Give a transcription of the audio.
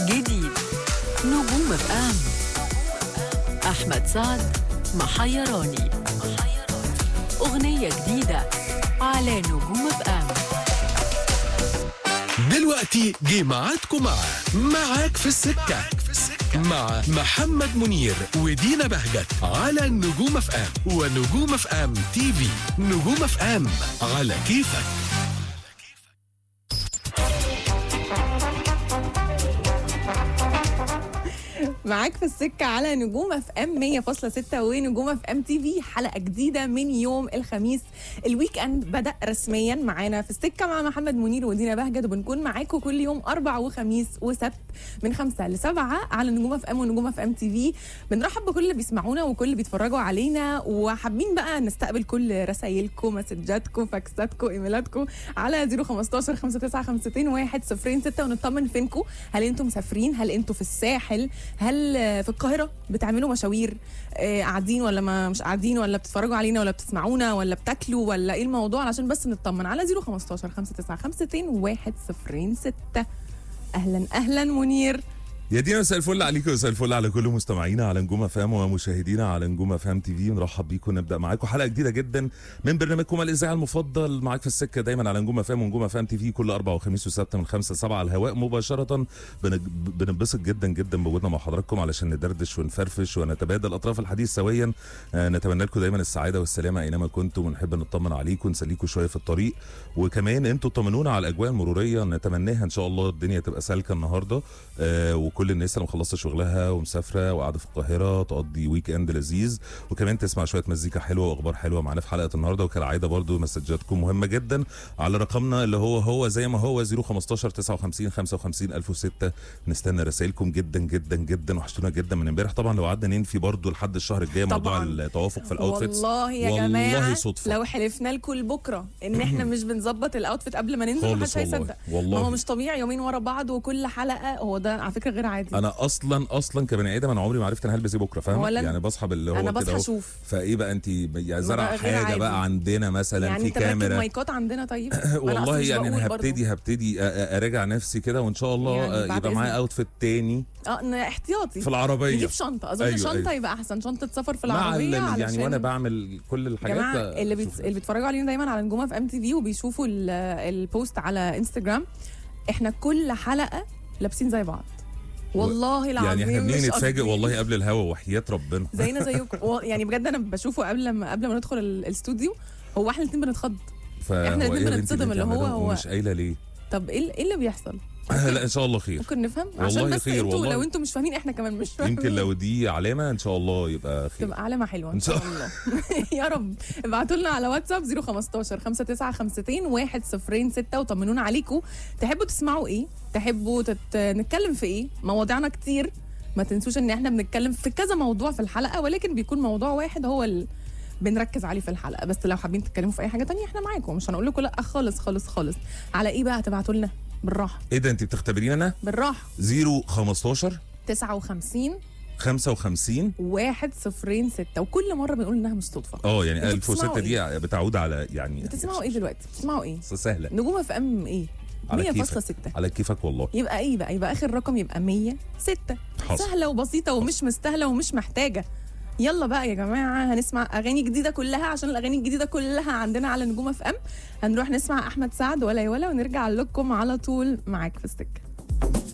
جديد نجوم اف ام احمد سعد محيراني اغنيه جديده على نجوم اف ام دلوقتي جه ميعادكم مع معاك في السكة مع محمد منير ودينا بهجت على نجوم اف ام ونجوم اف ام تي في نجوم اف ام على كيفك معاك في السكة على نجوم اف ام 100.6 ونجوم اف ام تي في حلقة جديدة من يوم الخميس الويك اند بدأ رسميا معانا في السكة مع محمد منير ودينا بهجت وبنكون معاكم كل يوم أربع وخميس وسبت من خمسة لسبعة على نجوم اف ام ونجوم اف ام تي في بنرحب بكل اللي بيسمعونا وكل اللي بيتفرجوا علينا وحابين بقى نستقبل كل رسايلكم مسجاتكم فاكساتكم ايميلاتكم على 015 5952 106 ونطمن فينكم هل انتم مسافرين هل انتم في الساحل هل في القاهره بتعملوا مشاوير آه، قاعدين ولا ما مش قاعدين ولا بتتفرجوا علينا ولا بتسمعونا ولا بتاكلوا ولا ايه الموضوع علشان بس نطمن على 015 5952 106 اهلا اهلا منير يا دينا مساء الفل عليكم ومساء الفل على كل مستمعينا على نجوم افهام ومشاهدينا على نجوم افهام تي في نرحب بيكم نبدا معاكم حلقه جديده جدا من برنامجكم الاذاعي المفضل معاك في السكه دايما على نجوم افهام ونجوم افهام تي في كل اربع وخميس وسبت من خمسة سبعة على الهواء مباشره بن- بننبسط جدا جدا بوجودنا مع حضراتكم علشان ندردش ونفرفش ونتبادل اطراف الحديث سويا آه، نتمنى لكم دايما السعاده والسلامه اينما كنتم ونحب نطمن عليكم ونسليكم شويه في الطريق وكمان انتوا طمنونا على الاجواء المروريه نتمناها ان شاء الله الدنيا تبقى سالكه النهارده آه، وكل الناس اللي مخلصه شغلها ومسافره وقاعده في القاهره تقضي ويك اند لذيذ وكمان تسمع شويه مزيكا حلوه واخبار حلوه معانا في حلقه النهارده وكالعاده برضو مسجاتكم مهمه جدا على رقمنا اللي هو هو زي ما هو 015 59 55 1006 نستنى رسائلكم جدا جدا جدا وحشتونا جدا من امبارح طبعا لو قعدنا ننفي برضو لحد الشهر الجاي موضوع طبعاً. التوافق في الاوتفيتس والله يا والله جماعه صدفة. لو حلفنا لكم لبكره ان احنا مش بنظبط الاوتفيت قبل ما ننزل خالص محدش والله. هيصدق والله. ما هو مش طبيعي يومين ورا بعض وكل حلقه هو ده على فكره غير عادي انا اصلا اصلا كبني ادم انا عمري ما عرفت انا هلبس ايه بكره فاهم ولا أنا. يعني بصحى باللي هو أنا كده بصحى أهو. أشوف. فايه بقى انت يعني زرع غير حاجه عادي. بقى عندنا مثلا يعني في انت مركب كاميرا مايكات عندنا طيب ما أنا والله أصلاً مش يعني بقول انا برضه. هبتدي هبتدي أ- أ- اراجع نفسي كده وان شاء الله يعني آه، بعد يبقى معايا إذنك. اوتفيت تاني اه إن احتياطي في العربيه نجيب شنطه اظن أيوة، شنطه أيوة. يبقى احسن شنطه سفر في مع العربيه ال- يعني علشان وانا بعمل كل يا الحاجات جماعه آه، اللي بيت... شوف. اللي بيتفرجوا علينا دايما على نجومه في ام تي في وبيشوفوا ال- البوست على انستجرام احنا كل حلقه لابسين زي بعض والله العظيم يعني احنا بنيجي مش نتفاجئ قصدي. والله قبل الهوا وحياه ربنا زينا زيكم و- يعني بجد انا بشوفه قبل ما قبل ما ندخل ال- الاستوديو هو احنا الاثنين بنتخض فهو إحنا الاتنين إيه يا بنتي بنتصدم اللي اللي انت هو- عاملاه هو- ومش قايله ليه طب ايه ال- ايه اللي بيحصل لا ان شاء الله خير ممكن نفهم والله عشان بس خير انتوا والله. لو انتوا مش فاهمين احنا كمان مش فاهمين يمكن لو دي علامه ان شاء الله يبقى خير تبقى علامة حلوة إن إن شاء شاء الله يا رب ابعتوا لنا على واتساب 015 5952 106 وطمنونا عليكم تحبوا تسمعوا إيه؟ تحبوا تت... نتكلم في إيه؟ مواضيعنا كتير ما تنسوش إن إحنا بنتكلم في كذا موضوع في الحلقة ولكن بيكون موضوع واحد هو ال... بنركز عليه في الحلقة بس لو حابين تتكلموا في أي حاجة تانية إحنا معاكم مش هنقول لكم لأ خالص خالص خالص على إيه بقى هتبعتوا لنا؟ بالراحة ايه ده انت بتختبرين انا بالراحة 015 59 55 106 وكل مرة بنقول إنها مش صدفة اه يعني انتوا 1006 بتسمعوا دي بتعود على يعني بتسمعوا ايه دلوقتي؟ بتسمعوا ايه؟ سهله نجوم في ام ايه؟ على 100.6 كيفك على كيفك والله يبقى ايه بقى؟ يبقى اخر رقم يبقى 106 حصل. سهله وبسيطه ومش مستاهله ومش محتاجه يلا بقى يا جماعه هنسمع اغاني جديده كلها عشان الاغاني الجديده كلها عندنا على نجوم اف ام هنروح نسمع احمد سعد ولا يا ولا ونرجع لكم على طول معاك في السكه